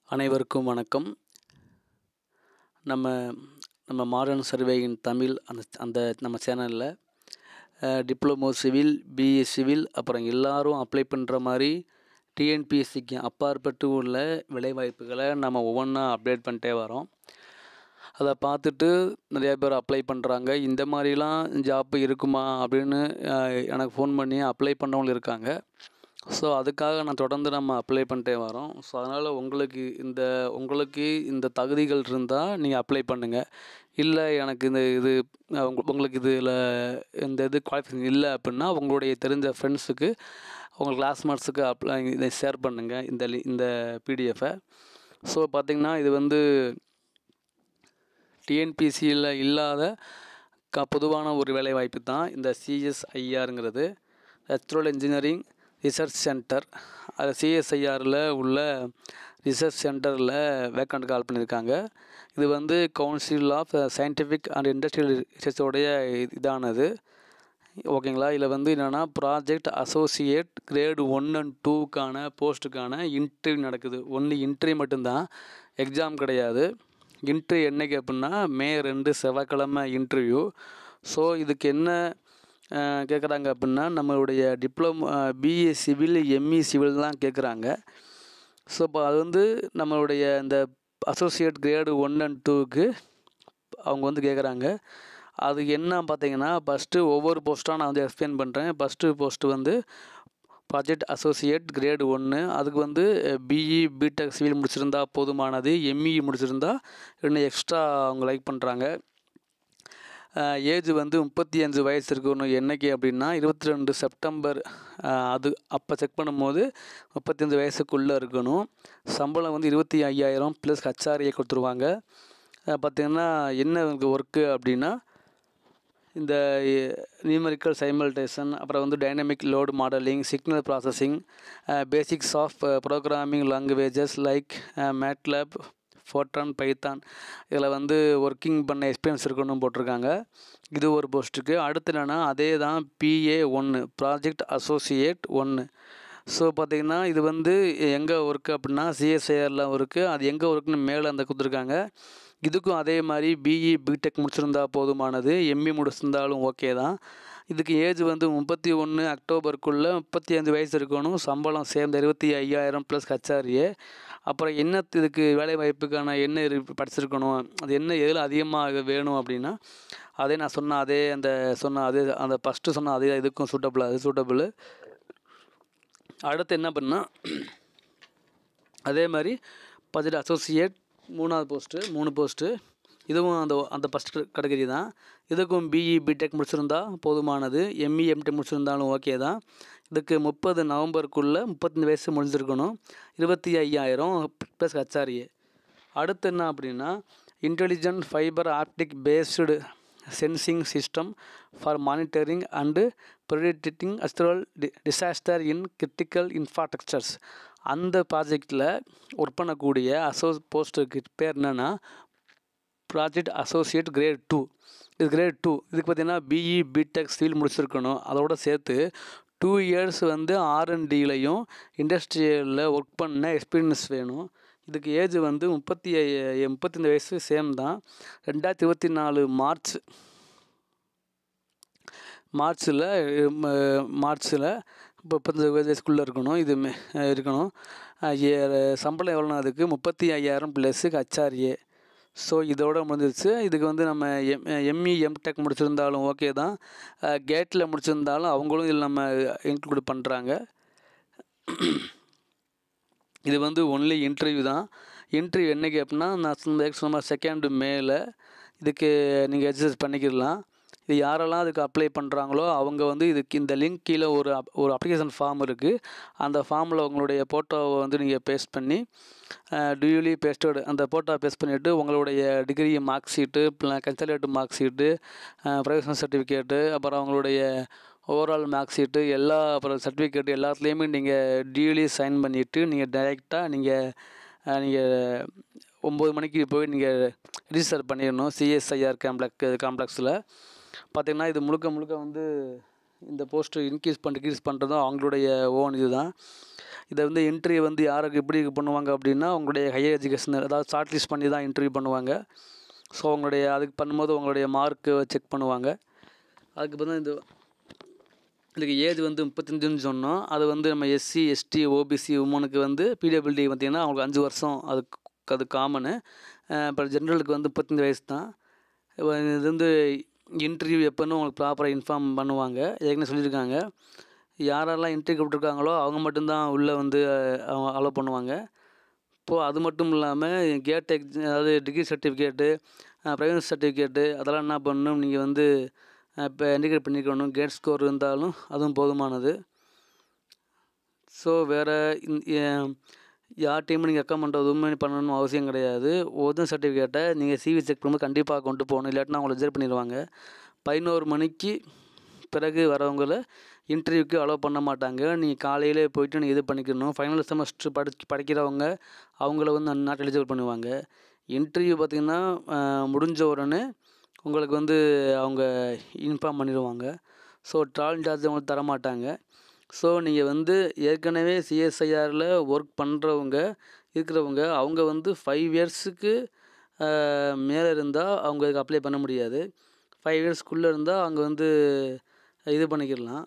அனைவருக்கும் வணக்கம் நம்ம நம்ம மாடர்ன் சர்வேயின் தமிழ் அந்த அந்த நம்ம சேனலில் டிப்ளமோ சிவில் பிஏ சிவில் அப்புறம் எல்லாரும் அப்ளை பண்ணுற மாதிரி டிஎன்பிஎஸ்சிக்கு அப்பாற்பட்டு உள்ள வேலைவாய்ப்புகளை நம்ம ஒவ்வொன்றா அப்டேட் பண்ணிட்டே வரோம் அதை பார்த்துட்டு நிறையா பேர் அப்ளை பண்ணுறாங்க இந்த மாதிரிலாம் ஜாப் இருக்குமா அப்படின்னு அஹ், எனக்கு ஃபோன் பண்ணி அப்ளை பண்ணவங்களும் இருக்காங்க ஸோ அதுக்காக நான் தொடர்ந்து நம்ம அப்ளை பண்ணிட்டே வரோம் ஸோ அதனால் உங்களுக்கு இந்த உங்களுக்கு இந்த தகுதிகள் இருந்தால் நீங்கள் அப்ளை பண்ணுங்கள் இல்லை எனக்கு இந்த இது அஹ், உங்க- உங்களுக்கு இதில் இந்த இது குவாலிஃபிகேஷன் இல்லை அப்படின்னா உங்களுடைய தெரிஞ்ச ஃப்ரெண்ட்ஸுக்கு உங்கள் கிளாஸ்மேட்ஸுக்கு அப்ளை இதை ஷேர் பண்ணுங்கள் இந்த li- இந்த பிடிஎஃபை ஸோ பார்த்திங்கன்னா இது வந்து டிஎன்பிசியில் இல்லாத க பொதுவான ஒரு வேலைவாய்ப்பு தான் இந்த சிஎஸ்ஐஆருங்கிறது நேச்சுரல் இன்ஜினியரிங் ரிசர்ச் சென்டர் அது சிஎஸ்ஐஆரில் உள்ள ரிசர்ச் சென்டரில் வேக்கண்ட் கால் பண்ணியிருக்காங்க இது வந்து council of scientific and industrial ரிசர்ச்சோடைய இதானது ஓகேங்களா இதில் வந்து என்னென்னா project associate grade one and டூக்கான போஸ்ட்டுக்கான இன்டர்வியூ நடக்குது ஒன்லி இன்டர்வியூ மட்டும்தான் எக்ஸாம் கிடையாது இன்டர்வியூ என்னைக்கு அப்படின்னா மே ரெண்டு செவ்வாய்க்கிழமை இன்டர்வியூ ஸோ இதுக்கு என்ன கேட்குறாங்க அப்படின்னா நம்மளுடைய diploma BA civil ME civil தான் கேட்குறாங்க ஸோ இப்போ அது வந்து நம்மளுடைய இந்த அசோசியேட் கிரேடு ஒன் அண்ட் டூக்கு அவங்க வந்து கேட்குறாங்க அது என்ன பார்த்தீங்கன்னா ஃபஸ்ட்டு ஒவ்வொரு போஸ்ட்டாக நான் வந்து எக்ஸ்பிளைன் பண்ணுறேன் ஃபஸ்ட்டு போஸ்ட்டு வந்து ப்ராஜெக்ட் அசோசியேட் கிரேடு ஒன்று அதுக்கு வந்து பிஇ பிடெக் சிவில் முடிச்சிருந்தா போதுமானது எம்இ முடிச்சிருந்தா இன்னும் எக்ஸ்ட்ரா அவங்க லைக் பண்ணுறாங்க ஏஜ் வந்து முப்பத்தி அஞ்சு வயசு இருக்கணும் என்னைக்கு அப்படின்னா இருபத்தி ரெண்டு செப்டம்பர் அஹ், அது அப்போ செக் பண்ணும்போது முப்பத்தஞ்சு வயசுக்குள்ளே இருக்கணும் சம்பளம் வந்து இருபத்தி ஐயாயிரம் ப்ளஸ் ஹச்ஆர்ஏ கொடுத்துருவாங்க பார்த்திங்கன்னா என்ன ஒர்க்கு அப்படின்னா இந்த நியூமரிக்கல் சைமல்டேஷன் அப்புறம் வந்து dynamic load modelling signal processing basics of programming languages like MATLAB Fortran Python இதில் வந்து ஒர்க்கிங் பண்ண எக்ஸ்பீரியன்ஸ் இருக்கணும்னு போட்டிருக்காங்க இது ஒரு போஸ்ட்டுக்கு அடுத்து என்னென்னா அதே தான் பிஏ ஒன்று ப்ராஜெக்ட் அசோசியேட் ஒன்று ஸோ பார்த்தீங்கன்னா இது வந்து எங்கே ஒர்க்கு அப்படின்னா சிஎஸ்ஐஆரில் ஒர்க்கு அது எங்கே ஒர்க்குன்னு மேலே அந்த கொடுத்துருக்காங்க இதுக்கும் அதே மாதிரி பிஇ பிடெக் முடிச்சிருந்தா போதுமானது எம்இ முடிச்சிருந்தாலும் ஓகே தான் இதுக்கு ஏஜ் வந்து முப்பத்தி ஒன்று அக்டோபருக்குள்ளே முப்பத்தி அஞ்சு வயசு இருக்கணும் சம்பளம் சேர்ந்து இருபத்தி ஐயாயிரம் ப்ளஸ் ஹச்ஆர்ஏ அப்புறம் என்ன இதுக்கு வேலை வாய்ப்புக்கான என்ன இரு- படிச்சிருக்கணும் அது என்ன எதில் அதிகமாக வேணும் அப்படின்னா அதே நான் சொன்ன அதே அந்த சொன்ன அதே அந்த ஃபஸ்ட்டு சொன்ன அதே இதுக்கும் சூட்டபிள் அது சூட்டபிள் அடுத்து என்ன பண்ணால் அதே மாதிரி பட்ஜெட் அசோசியேட் மூணாவது போஸ்ட்டு மூணு போஸ்ட்டு இதுவும் அந்த அந்த ஃபஸ்ட் கேட்டகரி தான் இதுக்கும் பிஇ பிடெக் முடிச்சிருந்தா போதுமானது எம்இ எம்டெக் முடிச்சிருந்தாலும் ஓகே தான் இதுக்கு முப்பது நவம்பருக்குள்ளே முப்பத்தஞ்சு வயசு முடிஞ்சிருக்கணும் இருபத்தி ஐயாயிரம் ப்ளஸ் ஹச்ஆர்ஏ அடுத்து என்ன அப்படின்னா intelligent fibre optic based sensing system for monitoring and predicting astral disaster in critical infrastructures அந்த ப்ராஜெக்டில் ஒர்க் பண்ணக்கூடிய அசோ போஸ்ட்டுக்கு பேர் என்னென்னா ப்ராஜெக்ட் அசோசியேட் கிரேட் டூ இது கிரேட் டூ இதுக்கு பார்த்தீங்கன்னா பிஇ பிடெக் சிவில் முடிச்சிருக்கணும் அதோட சேர்த்து டூ இயர்ஸ் வந்து ஆர்என்டிலையும் இண்டஸ்ட்ரியலில் ஒர்க் பண்ண எக்ஸ்பீரியன்ஸ் வேணும் இதுக்கு ஏஜ் வந்து முப்பத்தி ஐ- முப்பத்தஞ்சு வயசு சேம் தான் ரெண்டாயிரத்தி இருபத்தி நாலு மார்ச் மார்ச்சில் மார்ச்சில் இப்போ முப்பத்தஞ்சு வயசுக்குள்ளே இருக்கணும் இது மே- இருக்கணும் அஹ் ஏ- சம்பளம் எவ்வளோனா அதுக்கு முப்பத்தி ஐயாயிரம் ப்ளஸ்ஸு ஹச்ஆர்ஏ ஸோ இதோட முடிஞ்சிருச்சு இதுக்கு வந்து நம்ம எம் எம்இ எம்டெக் முடிச்சிருந்தாலும் ஓகே தான் கேட்டில் முடிச்சிருந்தாலும் அவங்களும் இதில் நம்ம இன்க்ளூட் பண்ணுறாங்க இது வந்து ஒன்லி இன்டர்வியூ தான் இன்டர்வியூ என்னைக்கு அப்படின்னா நான் சொன்ன சொன்ன செகண்டு மேல இதுக்கு நீங்கள் எக்ஸசைஸ் பண்ணிக்கிடலாம் இது யாரெல்லாம் அதுக்கு அப்ளை பண்ணுறாங்களோ அவங்க வந்து இதுக்கு இந்த லிங்க் கீழே ஒரு அப்- ஒரு அப்ளிகேஷன் ஃபார்ம் இருக்குது அந்த ஃபார்மில் உங்களுடைய ஃபோட்டோவை வந்து நீங்கள் பேஸ்ட் பண்ணி டியூலி பேஸ்டட் அந்த ஃபோட்டோ பேஸ்ட் பண்ணிவிட்டு உங்களுடைய degree mark sheet consolidated mark sheet professional certificate அப்புறம் அவங்களுடைய ஓவரால் மார்க் ஷீட்டு எல்லா அப்புறம் சர்டிஃபிகேட் எல்லாத்துலேயுமே நீங்கள் டியூலி சைன் பண்ணிவிட்டு நீங்கள் டைரெக்டாக நீங்கள் நீங்கள் ஒம்பது மணிக்கு போய் நீங்கள் ரிஜிஸ்டர் பண்ணிடணும் சிஎஸ்ஐஆர் காம்ப்ளெக் காம்ப்ளெக்ஸில் பார்த்தீங்கன்னா இது முழுக்க முழுக்க வந்து இந்த போஸ்ட்டு இன்க்ரீஸ் பண்ண டிக்ரீஸ் பண்ணுறதும் அவங்களுடைய ஓன் இது தான் இதை வந்து இன்டர்வியூ வந்து யாருக்கு எப்படி பண்ணுவாங்க அப்படின்னா உங்களுடைய ஹையர் எஜுகேஷன் அதாவது ஷார்ட் லிஸ்ட் பண்ணி தான் இன்டர்வியூ பண்ணுவாங்க ஸோ உங்களுடைய அதுக்கு பண்ணும்போது உங்களுடைய மார்க்கு செக் பண்ணுவாங்க அதுக்கு பதிலா இந்த இதுக்கு ஏஜ் வந்து முப்பத்தஞ்சுன்னு சொன்னோம் அது வந்து நம்ம எஸ்சி எஸ்டி ஓபிசி உமனுக்கு வந்து பிடபிள்டி பார்த்திங்கன்னா அவங்களுக்கு அஞ்சு வருஷம் அது அது காமனு இப்போ ஜென்ரலுக்கு வந்து முப்பத்தஞ்சு வயசு தான் இப்போ இது வந்து இன்டர்வியூ எப்போன்னு உங்களுக்கு ப்ராப்பராக இன்ஃபார்ம் பண்ணுவாங்க ஏற்கனவே சொல்லியிருக்காங்க யாரெல்லாம் இன்டர்வியூ கூப்பிட்ருக்காங்களோ அவங்க மட்டும்தான் உள்ளே வந்து அவங்க அலோவ் பண்ணுவாங்க இப்போது அது மட்டும் இல்லாமல் கேட் எக்ஸ் அதாவது டிகிரி சர்டிஃபிகேட்டு ப்ரைவேட் சர்டிஃபிகேட்டு அதெல்லாம் என்ன பண்ணணும் நீங்கள் வந்து இப்போ இண்டிகேட் பண்ணிக்கணும் கேட் ஸ்கோர் இருந்தாலும் அதுவும் போதுமானது ஸோ வேறு யார்ட்டையுமே நீங்கள் அக்கௌண்ட் பண்ணுறதுமே பண்ணணும் அவசியம் கிடையாது ஒரிஜினல் சர்டிஃபிகேட்டை நீங்கள் சிவி செக் பண்ணும்போது கண்டிப்பாக கொண்டு போகணும் இல்லாட்டினா அவங்கள ரிஜெக்ட் பண்ணிடுவாங்க பதினோரு மணிக்கு பிறகு வரவங்கள இன்டர்வியூக்கு அலோவ் பண்ண மாட்டாங்க நீங்கள் காலையிலே போயிட்டு நீங்கள் இது பண்ணிக்கணும் ஃபைனல் செமஸ்டர் படி படிக்கிறவங்க அவங்கள வந்து நாட் எலிஜிபிள் பண்ணுவாங்க இன்டர்வியூ பார்த்திங்கன்னா முடிஞ்ச உடனே உங்களுக்கு வந்து அவங்க இன்ஃபார்ம் பண்ணிடுவாங்க ஸோ ட்ராவல் சார்ஜ் அவங்களுக்கு தர மாட்டாங்க ஸோ நீங்கள் வந்து ஏற்கனவே சிஎஸ்ஐஆரில் ஒர்க் பண்ணுறவங்க இருக்கிறவங்க அவங்க வந்து ஃபைவ் இயர்ஸுக்கு மேலே இருந்தால் அவங்க இதுக்கு அப்ளை பண்ண முடியாது ஃபைவ் இயர்ஸ்க்குள்ளே இருந்தால் அவங்க வந்து இது பண்ணிக்கிடலாம்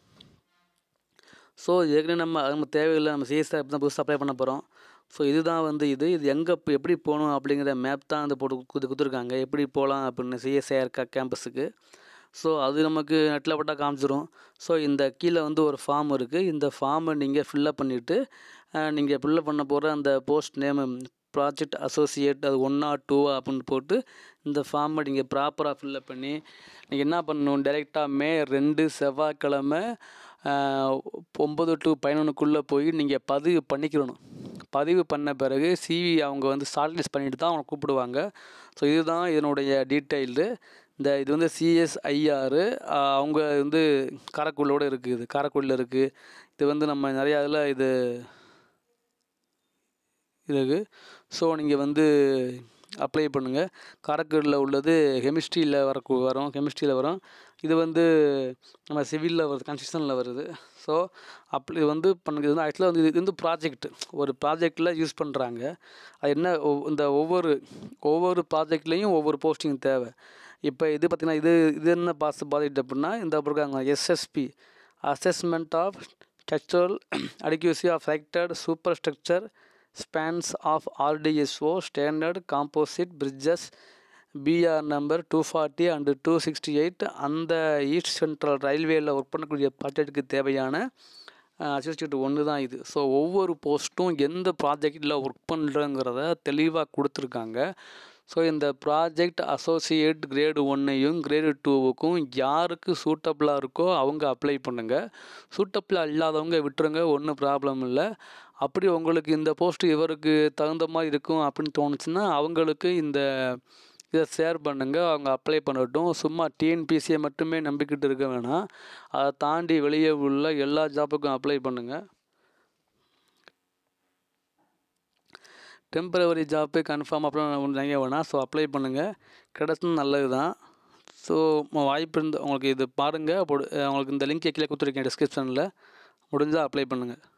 ஸோ ஏற்கனவே நம்ம நம்ம தேவையில்லை நம்ம சிஎஸ்ஐ தான் புதுசாக அப்ளை பண்ண போகிறோம் ஸோ இதுதான் வந்து இது இது எங்கே இப்போ எப்படி போகணும் அப்படிங்கிற மேப் தான் வந்து போட்டு குது கொடுத்துருக்காங்க எப்படி போகலாம் அப்படின்னு சிஎஸ்ஐஆர் கே கேம்பஸுக்கு ஸோ அது நமக்கு நெட்டில் போட்டால் காமிச்சிரும் ஸோ இந்த கீழே வந்து ஒரு ஃபார்ம் இருக்குது இந்த ஃபார்மை நீங்கள் ஃபில்லப் பண்ணிவிட்டு நீங்கள் ஃபில்லப் பண்ண போகிற அந்த போஸ்ட் நேமு ப்ராஜெக்ட் அசோசியேட் அது ஒன்றா டூவா அப்படின்னு போட்டு இந்த ஃபார்மை நீங்கள் ப்ராப்பராக ஃபில்லப் பண்ணி நீங்கள் என்ன பண்ணணும் டைரெக்டாக மே ரெண்டு செவ்வாய்க்கிழமை ஒம்பது டு பதினொன்றுக்குள்ளே போய் நீங்கள் பதிவு பண்ணிக்கிறணும் பதிவு பண்ண பிறகு சிவி அவங்க வந்து ஷார்ட் லிஸ்ட் பண்ணிட்டு தான் அவங்க கூப்பிடுவாங்க ஸோ இதுதான் இதனுடைய டீட்டெயில்டு இந்த இது வந்து சிஎஸ்ஐஆர் அவங்க வந்து காரைக்குடியோடு இருக்குது இது காரைக்குடியில் இருக்குது இது வந்து நம்ம நிறையா இதில் இது இருக்குது ஸோ நீங்கள் வந்து அப்ளை பண்ணுங்கள் காரைக்குடியில் உள்ளது கெமிஸ்ட்ரியில் வர வரும் கெமிஸ்ட்ரியில் வரும் இது வந்து நம்ம சிவிலில் வருது கன்ஸ்ட்ரக்ஷனில் வருது ஸோ அப்படி வந்து பண்ணுங்க இது வந்து ஆக்சுவலாக வந்து இது வந்து ப்ராஜெக்ட் ஒரு ப்ராஜெக்டில் யூஸ் பண்ணுறாங்க அது என்ன இந்த ஒவ்வொரு ஒவ்வொரு ப்ராஜெக்ட்லேயும் ஒவ்வொரு போஸ்டிங் தேவை இப்போ இது பார்த்திங்கன்னா இது இது என்ன பாஸ் ப்ராஜெக்ட் அப்படின்னா இந்த இருக்காங்க SSP assessment of structural adequacy of selected superstructure spans of RDSO standard composite bridges BR number two forty and two sixty eight அந்த ஈஸ்ட் சென்ட்ரல் ரயில்வேயில் ஒர்க் பண்ணக்கூடிய ப்ராஜெக்ட்டுக்கு தேவையான அசிஸ்டன்ட் ஒன்று தான் இது ஸோ ஒவ்வொரு போஸ்ட்டும் எந்த ப்ராஜெக்டில் ஒர்க் பண்ணுறங்கிறத தெளிவாக கொடுத்துருக்காங்க ஸோ இந்த ப்ராஜெக்ட் அசோசியேட் கிரேடு ஒன்னையும் கிரேடு டூவுக்கும் யாருக்கு சூட்டபிளாக இருக்கோ அவங்க அப்ளை பண்ணுங்கள் சூட்டபிளாக இல்லாதவங்க விட்டுருங்க ஒன்றும் ப்ராப்ளம் இல்லை அப்படி உங்களுக்கு இந்த போஸ்ட் இவருக்கு தகுந்த மாதிரி இருக்கும் அப்படின்னு தோணுச்சுன்னா அவங்களுக்கு இந்த இதை ஷேர் பண்ணுங்கள் அவங்க அப்ளை பண்ணட்டும் சும்மா டிஎன்பிசியை மட்டுமே நம்பிக்கிட்டு இருக்க வேணாம் அதை தாண்டி வெளியே உள்ள எல்லா ஜாப்புக்கும் அப்ளை பண்ணுங்கள் டெம்பரவரி ஜாப்பு கன்ஃபார்ம் அப்புறம் நினைக்க வேணாம் ஸோ அப்ளை பண்ணுங்கள் கிடச்சும் நல்லது தான் ஸோ வாய்ப்பு இருந்து உங்களுக்கு இது பாருங்கள் அப்போ உங்களுக்கு இந்த லிங்க் கீழே கொடுத்துருக்கேன் டிஸ்கிரிப்ஷனில் முடிஞ்சால் அப்ளை பண்ணுங்கள்